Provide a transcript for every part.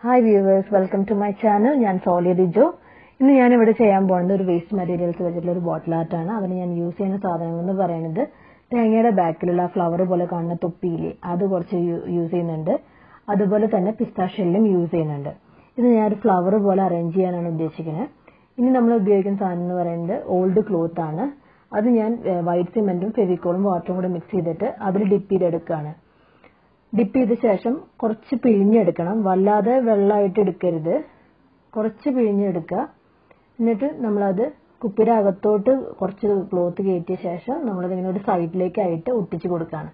hi viewers welcome to my channel ഞാൻ സോളി റിജോ ഇന്ന് ഞാൻ ഇവിടെ ചെയ്യാൻ പോകുന്നത് ഒരു വേസ്റ്റ് മെറ്റീരിയൽസ് വെച്ചിട്ടുള്ള ഒരു ബോട്ടിൽ ആർട്ടാണ് അതിന് ഞാൻ യൂസ് ചെയ്യുന്ന സാധനങ്ങൾ എന്ന് പറയുന്നത് തേങ്ങയുടെ ബാക്കിലുള്ള ഫ്ലവർ പോലെ കാണുന്ന തൊപ്പിയില്ലേ അത് കുറച്ച് യൂസ് ചെയ്യുന്നുണ്ട് അതുപോലെ തന്നെ പിസ്താഷ്യല്ലും യൂസ് ചെയ്യുന്നുണ്ട് ഇത് ഞാൻ ഒരു ഫ്ലവർ പോലെ അറേഞ്ച് ചെയ്യാനാണ് ഉദ്ദേശിക്കുന്നത് ഇനി നമ്മൾ ഉപയോഗിക്കുന്ന സാധനം എന്ന് പറയുന്നത് ഓൾഡ് ക്ലോത്ത് ആണ് അത് ഞാൻ വൈറ്റ് സിമെന്റും ഫെവിക്കോളും വാട്ടറും കൂടെ മിക്സ് ചെയ്തിട്ട് അതിൽ ഡിപ്പ് ചെയ്തെടുക്കുകയാണ് ഡിപ്പ് ചെയ്ത ശേഷം കുറച്ച് പിഴിഞ്ഞെടുക്കണം വല്ലാതെ വെള്ളമായിട്ട് എടുക്കരുത് കുറച്ച് പിഴിഞ്ഞെടുക്കുക എന്നിട്ട് നമ്മളത് കുപ്പിയുടെ അകത്തോട്ട് കുറച്ച് ക്ലോത്ത് കയറ്റിയ ശേഷം നമ്മളതിങ്ങനെ ഒരു സൈഡിലേക്കായിട്ട് ഒട്ടിച്ചു കൊടുക്കുകയാണ്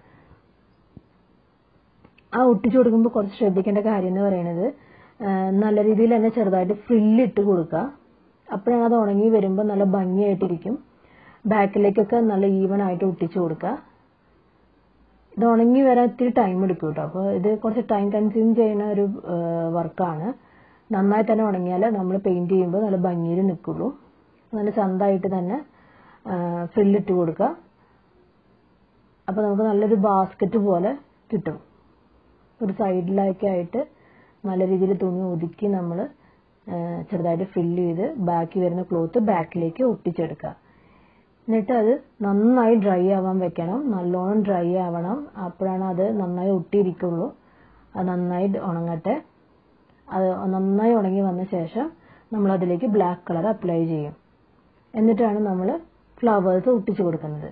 ആ ഒട്ടിച്ചു കൊടുക്കുമ്പോൾ കുറച്ച് ശ്രദ്ധിക്കേണ്ട കാര്യം എന്ന് പറയുന്നത് നല്ല രീതിയിൽ തന്നെ ചെറുതായിട്ട് ഫ്രില്ലിട്ട് കൊടുക്കുക അപ്പോഴാണ് അത് ഉണങ്ങി വരുമ്പോൾ നല്ല ഭംഗിയായിട്ടിരിക്കും ബാക്കിലേക്കൊക്കെ നല്ല ഈവൻ ആയിട്ട് ഒട്ടിച്ചു കൊടുക്കുക ഇത് ഉണങ്ങി വരാൻ ഇത്തിരി ടൈം എടുക്കും കേട്ടോ അപ്പോൾ ഇത് കുറച്ച് ടൈം കൺസ്യൂം ചെയ്യുന്ന ഒരു വർക്കാണ് നന്നായി തന്നെ ഉണങ്ങിയാൽ നമ്മൾ പെയിന്റ് ചെയ്യുമ്പോൾ നല്ല ഭംഗിയിൽ നിൽക്കുള്ളൂ നല്ല ചന്തായിട്ട് തന്നെ ഫ്രില്ലിട്ട് കൊടുക്കുക അപ്പോൾ നമുക്ക് നല്ലൊരു ബാസ്ക്കറ്റ് പോലെ കിട്ടും ഒരു സൈഡിലൊക്കെ ആയിട്ട് നല്ല രീതിയിൽ തുണി ഒതുക്കി നമ്മൾ ചെറുതായിട്ട് ഫില്ല് ചെയ്ത് ബാക്കി വരുന്ന ക്ലോത്ത് ബാക്കിലേക്ക് ഒട്ടിച്ചെടുക്കുക എന്നിട്ട് അത് നന്നായി ഡ്രൈ ആവാൻ വെക്കണം നല്ലോണം ഡ്രൈ ആവണം അപ്പോഴാണ് അത് നന്നായി ഒട്ടിയിരിക്കുള്ളൂ അത് നന്നായി ഉണങ്ങട്ടെ അത് നന്നായി ഉണങ്ങി വന്ന ശേഷം നമ്മൾ അതിലേക്ക് ബ്ലാക്ക് കളർ അപ്ലൈ ചെയ്യും എന്നിട്ടാണ് നമ്മൾ ഫ്ലവേഴ്സ് ഒട്ടിച്ചു കൊടുക്കുന്നത്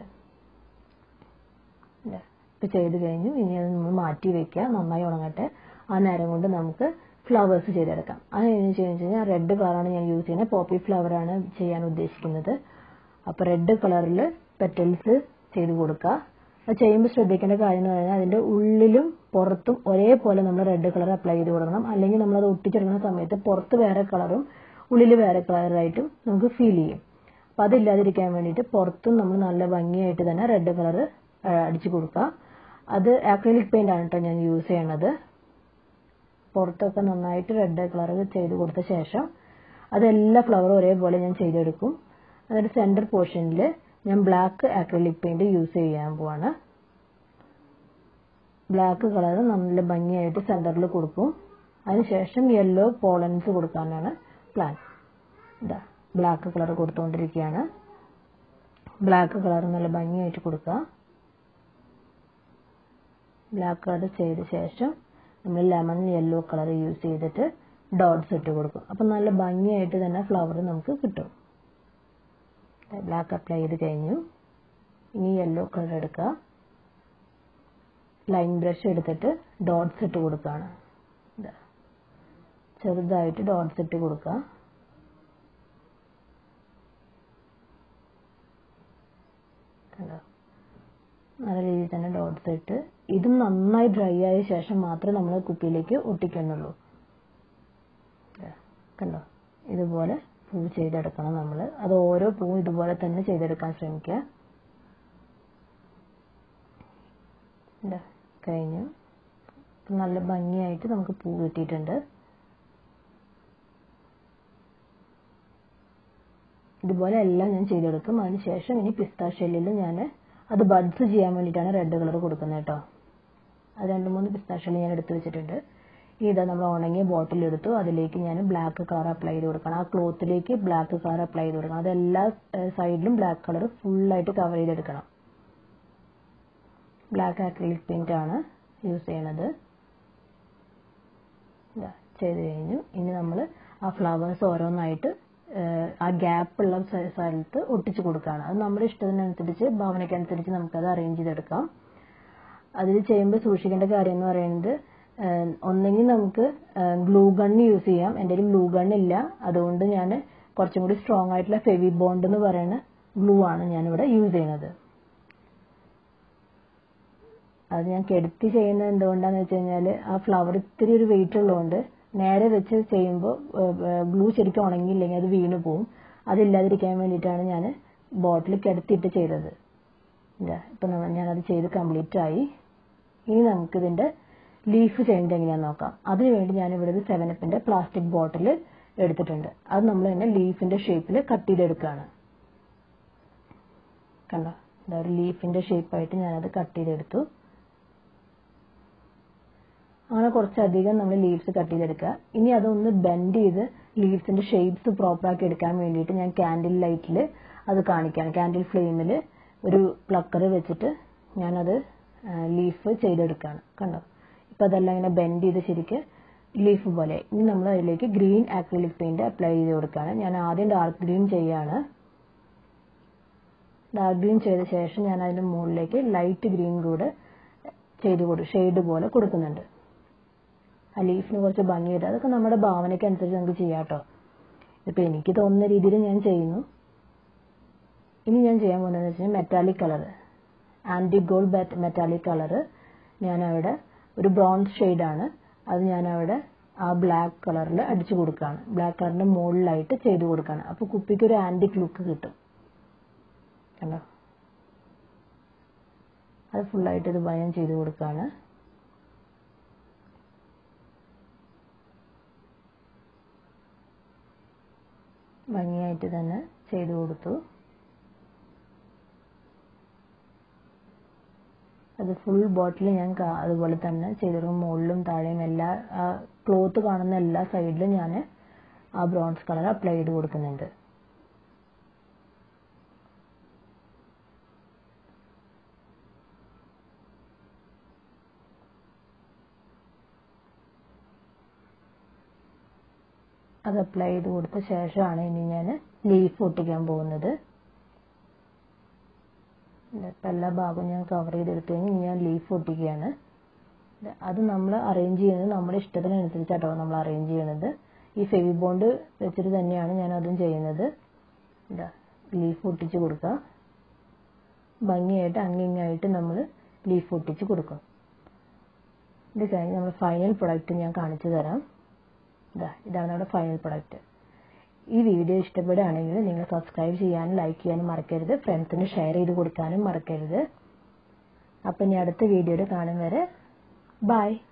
ഇപ്പം ചെയ്ത് കഴിഞ്ഞു ഇനി അത് നമ്മൾ മാറ്റി വെക്കുക നന്നായി ഉണങ്ങട്ടെ ആ നേരം കൊണ്ട് നമുക്ക് ഫ്ലവേഴ്സ് ചെയ്തെടുക്കാം അത് കഴിഞ്ഞ് ചെയ്യുന്നത് കഴിഞ്ഞാൽ റെഡ് കളറാണ് ഞാൻ യൂസ് ചെയ്യുന്നത് പോപ്പി ഫ്ലവറാണ് ചെയ്യാൻ ഉദ്ദേശിക്കുന്നത് അപ്പോൾ റെഡ് കളറിൽ പെറ്റൽസ് ചെയ്ത് കൊടുക്കുക അത് ചെയ്യുമ്പോൾ ശ്രദ്ധിക്കേണ്ട കാര്യം എന്ന് പറഞ്ഞാൽ അതിൻ്റെ ഉള്ളിലും പുറത്തും ഒരേപോലെ നമ്മൾ റെഡ് കളർ അപ്ലൈ ചെയ്ത് കൊടുക്കണം അല്ലെങ്കിൽ നമ്മളത് ഒട്ടിച്ചെടുക്കുന്ന സമയത്ത് പുറത്ത് വേറെ കളറും ഉള്ളിൽ വേറെ കളറായിട്ടും നമുക്ക് ഫീൽ ചെയ്യും അപ്പോൾ അതില്ലാതിരിക്കാൻ വേണ്ടിയിട്ട് പുറത്തും നമ്മൾ നല്ല ഭംഗിയായിട്ട് തന്നെ റെഡ് കളർ അടിച്ചു കൊടുക്കുക അത് ആക്രിലിക് പെയിന്റ് ആണ് കേട്ടോ ഞാൻ യൂസ് ചെയ്യണത് പുറത്തൊക്കെ നന്നായിട്ട് റെഡ് കളർ ചെയ്ത് കൊടുത്ത ശേഷം അതെല്ലാ ഫ്ലവറും ഒരേപോലെ ഞാൻ ചെയ്തെടുക്കും എന്നിട്ട് സെന്റർ പോർഷനിൽ ഞാൻ ബ്ലാക്ക് ആക്രിലിക് പെയിന്റ് യൂസ് ചെയ്യാൻ പോവാണ് ബ്ലാക്ക് കളർ നല്ല ഭംഗിയായിട്ട് സെന്ററിൽ കൊടുക്കും അതിനുശേഷം യെല്ലോ പോളൻസ് കൊടുക്കാനാണ് പ്ലാൻ ഇതാ ബ്ലാക്ക് കളർ കൊടുത്തുകൊണ്ടിരിക്കുകയാണ് ബ്ലാക്ക് കളർ നല്ല ഭംഗിയായിട്ട് കൊടുക്കുക ബ്ലാക്ക് കളർ ചെയ്ത ശേഷം നമ്മൾ ലെമൺ യെല്ലോ കളർ യൂസ് ചെയ്തിട്ട് ഡോട്ട്സ് ഇട്ട് കൊടുക്കും അപ്പം നല്ല ഭംഗിയായിട്ട് തന്നെ ഫ്ലവർ നമുക്ക് കിട്ടും ബ്ലാക്ക് അപ്ലൈ ചെയ്ത് കഴിഞ്ഞു ഇനി യെല്ലോ കളർ എടുക്കുക ലൈൻ ബ്രഷ് എടുത്തിട്ട് ഡോട്ട്സ് ഇട്ട് കൊടുക്കുകയാണ് ചെറുതായിട്ട് ഡോട്ട്സ് ഇട്ട് കൊടുക്കുക നല്ല രീതിയിൽ തന്നെ ഡോട്ട്സ് ഇട്ട് ഇതും നന്നായി ഡ്രൈ ആയ ശേഷം മാത്രമേ നമ്മൾ കുപ്പിയിലേക്ക് ഒട്ടിക്കുന്നുള്ളൂ കണ്ടോ ഇതുപോലെ പൂ ചെയ്തെടുക്കണം നമ്മൾ അത് ഓരോ പൂവും ഇതുപോലെ തന്നെ ചെയ്തെടുക്കാൻ ശ്രമിക്കുക കഴിഞ്ഞു നല്ല ഭംഗിയായിട്ട് നമുക്ക് പൂ കിട്ടിയിട്ടുണ്ട് ഇതുപോലെ എല്ലാം ഞാൻ ചെയ്തെടുക്കും അതിനുശേഷം ഇനി പിസ്ത ഷെല്ലിൽ ഞാൻ അത് ബഡ്സ് ചെയ്യാൻ വേണ്ടിയിട്ടാണ് റെഡ് കളർ കൊടുക്കുന്നത് കേട്ടോ അത് രണ്ട് മൂന്ന് പിസ്ത ഷെല്ല് ഞാൻ എടുത്തു വെച്ചിട്ടുണ്ട് ഇതാ നമ്മൾ ഉണങ്ങിയ ബോട്ടിൽ എടുത്തു അതിലേക്ക് ഞാൻ ബ്ലാക്ക് കളർ അപ്ലൈ ചെയ്ത് കൊടുക്കണം ആ ക്ലോത്തിലേക്ക് ബ്ലാക്ക് കളർ അപ്ലൈ ചെയ്ത് കൊടുക്കണം അതെല്ലാ സൈഡിലും ബ്ലാക്ക് കളർ ഫുള്ളായിട്ട് കവർ ചെയ്തെടുക്കണം ബ്ലാക്ക് ആക്രിലിക് പെയിന്റ് ആണ് യൂസ് ചെയ്യണത് ചെയ്ത് കഴിഞ്ഞു ഇനി നമ്മൾ ആ ഫ്ലവേഴ്സ് ഓരോന്നായിട്ട് ആ ഗ്യാപ്പ് ഉള്ള സ്ഥലത്ത് ഒട്ടിച്ചു കൊടുക്കുകയാണ് അത് നമ്മുടെ ഇഷ്ടത്തിനനുസരിച്ച് ഭാവനയ്ക്കനുസരിച്ച് നമുക്കത് അറേഞ്ച് ചെയ്തെടുക്കാം അതിൽ ചെയ്യുമ്പോൾ സൂക്ഷിക്കേണ്ട കാര്യം എന്ന് പറയുന്നത് ഒന്നെങ്കിൽ നമുക്ക് ഗ്ലൂ ഗൺ യൂസ് ചെയ്യാം എൻ്റെ കയ്യിൽ ഗ്ലൂ ഗൺ ഇല്ല അതുകൊണ്ട് ഞാൻ കുറച്ചും കൂടി സ്ട്രോങ് ആയിട്ടുള്ള ഫെവി ബോണ്ട് എന്ന് പറയുന്ന ഗ്ലൂ ആണ് ഞാനിവിടെ യൂസ് ചെയ്യുന്നത് അത് ഞാൻ കെടുത്തി ചെയ്യുന്നത് എന്തുകൊണ്ടാന്ന് വെച്ച് കഴിഞ്ഞാൽ ആ ഫ്ലവർ ഇത്തിരി ഒരു വെയിറ്റ് ഉള്ളതുകൊണ്ട് നേരെ വെച്ച് ചെയ്യുമ്പോൾ ഗ്ലൂ ശരിക്കും ഉണങ്ങിയില്ലെങ്കിൽ അത് വീണ് പോവും അതില്ലാതിരിക്കാൻ വേണ്ടിയിട്ടാണ് ഞാൻ ബോട്ടിൽ കിടത്തിയിട്ട് ചെയ്തത് ഇപ്പം ഞാനത് ചെയ്ത് കംപ്ലീറ്റ് ആയി ഇനി നമുക്കിതിൻ്റെ ലീഫ് ചെയ്യുന്നത് എങ്ങനെയാണെന്ന് നോക്കാം അതിനുവേണ്ടി ഞാനിവിടെ ഒരു സെവനപ്പിൻ്റെ പ്ലാസ്റ്റിക് ബോട്ടിൽ എടുത്തിട്ടുണ്ട് അത് നമ്മൾ തന്നെ ലീഫിൻ്റെ ഷേപ്പിൽ കട്ട് ചെയ്തെടുക്കുകയാണ് കണ്ടോ ഇതാ ഒരു ലീഫിൻ്റെ ഷേപ്പായിട്ട് ഞാനത് കട്ട് ചെയ്തെടുത്തു അങ്ങനെ കുറച്ചധികം നമ്മൾ ലീവ്സ് കട്ട് ചെയ്തെടുക്കുക ഇനി അതൊന്ന് ബെൻഡ് ചെയ്ത് ലീവ്സിന്റെ ഷേപ്സ് പ്രോപ്പറാക്കി എടുക്കാൻ വേണ്ടിയിട്ട് ഞാൻ കാൻഡിൽ ലൈറ്റിൽ അത് കാണിക്കുകയാണ് കാൻഡിൽ ഫ്ലെയിമിൽ ഒരു പ്ലക്കർ വെച്ചിട്ട് ഞാനത് ലീഫ് ചെയ്തെടുക്കുകയാണ് കണ്ടോ ഇപ്പം അതെല്ലാം ഇങ്ങനെ ബെൻഡ് ചെയ്ത് ശരിക്ക് ലീഫ് പോലെ ഇനി നമ്മൾ അതിലേക്ക് ഗ്രീൻ ആക്രിലിക് പെയിന്റ് അപ്ലൈ ചെയ്ത് കൊടുക്കുകയാണ് ഞാൻ ആദ്യം ഡാർക്ക് ഗ്രീൻ ചെയ്യാണ് ഡാർക്ക് ഗ്രീൻ ചെയ്ത ശേഷം ഞാൻ അതിന്റെ മുകളിലേക്ക് ലൈറ്റ് ഗ്രീൻ കൂടെ ചെയ്ത് കൊടുക്കും ഷെയ്ഡ് പോലെ കൊടുക്കുന്നുണ്ട് ആ ലീഫിന് കുറച്ച് ഭംഗിയിട്ട് അതൊക്കെ നമ്മുടെ ഭാവനയ്ക്ക് അനുസരിച്ച് നമുക്ക് ചെയ്യാം കേട്ടോ ഇപ്പൊ എനിക്ക് തോന്നുന്ന രീതിയിൽ ഞാൻ ചെയ്യുന്നു ഇനി ഞാൻ ചെയ്യാൻ പോകുന്നതെന്ന് വെച്ചാൽ metallic colour anti gold metallic colour ഞാൻ അവിടെ ഒരു ബ്രോൺസ് ഷെയ്ഡാണ് അത് ഞാൻ അവിടെ ആ ബ്ലാക്ക് കളറിൽ അടിച്ചു കൊടുക്കുകയാണ് ബ്ലാക്ക് കളറിന്റെ മുകളിലായിട്ട് ചെയ്തു കൊടുക്കുകയാണ് അപ്പൊ കുപ്പിക്ക് ഒരു ആന്റിക് ലുക്ക് കിട്ടും കണ്ടോ അത് ഫുള്ളായിട്ട് ഇത് ഭയം ചെയ്ത് കൊടുക്കുകയാണ് ഭംഗിയായിട്ട് തന്നെ ചെയ്തു കൊടുത്തു അത് ഫുൾ ബോട്ടിൽ ഞാൻ അതുപോലെ തന്നെ ചെയ്തെടുക്കും മുകളിലും താഴെയും എല്ലാ ക്ലോത്ത് കാണുന്ന എല്ലാ സൈഡിലും ഞാൻ ആ ബ്രോൺസ് കളർ അപ്ലൈ ചെയ്ത് കൊടുക്കുന്നുണ്ട് അത് അപ്ലൈ ചെയ്ത് കൊടുത്ത ശേഷമാണ് ഇനി ഞാൻ ലീഫ് ഒട്ടിക്കാൻ പോകുന്നത് ഇപ്പം എല്ലാ ഭാഗവും ഞാൻ കവർ ചെയ്തെടുത്തു കഴിഞ്ഞ് ഇനി ഞാൻ ലീഫ് ഒട്ടിക്കുകയാണ് അത് നമ്മൾ അറേഞ്ച് ചെയ്യുന്നത് നമ്മുടെ ഇഷ്ടത്തിനനുസരിച്ചാട്ടോ നമ്മൾ അറേഞ്ച് ചെയ്യണത് ഈ ഫെവി ബോണ്ട് വെച്ചിട്ട് തന്നെയാണ് ഞാൻ അതും ചെയ്യുന്നത് ഇതാ ലീഫ് ഒട്ടിച്ച് കൊടുക്കുക ഭംഗിയായിട്ട് അങ്ങിങ്ങായിട്ട് നമ്മൾ ലീഫ് ഒട്ടിച്ച് കൊടുക്കും ഇത് കഴിഞ്ഞ് നമ്മൾ ഫൈനൽ പ്രൊഡക്റ്റ് ഞാൻ കാണിച്ചു തരാം ഇതാ ഇതാണ് നമ്മുടെ ഫൈനൽ പ്രൊഡക്റ്റ് ഈ വീഡിയോ ഇഷ്ടപ്പെടുകയാണെങ്കിൽ നിങ്ങൾ സബ്സ്ക്രൈബ് ചെയ്യാനും ലൈക്ക് ചെയ്യാനും മറക്കരുത് ഫ്രണ്ട്സിന് ഷെയർ ചെയ്ത് കൊടുക്കാനും മറക്കരുത് അപ്പം ഇനി അടുത്ത വീഡിയോയിൽ കാണും വരെ ബൈ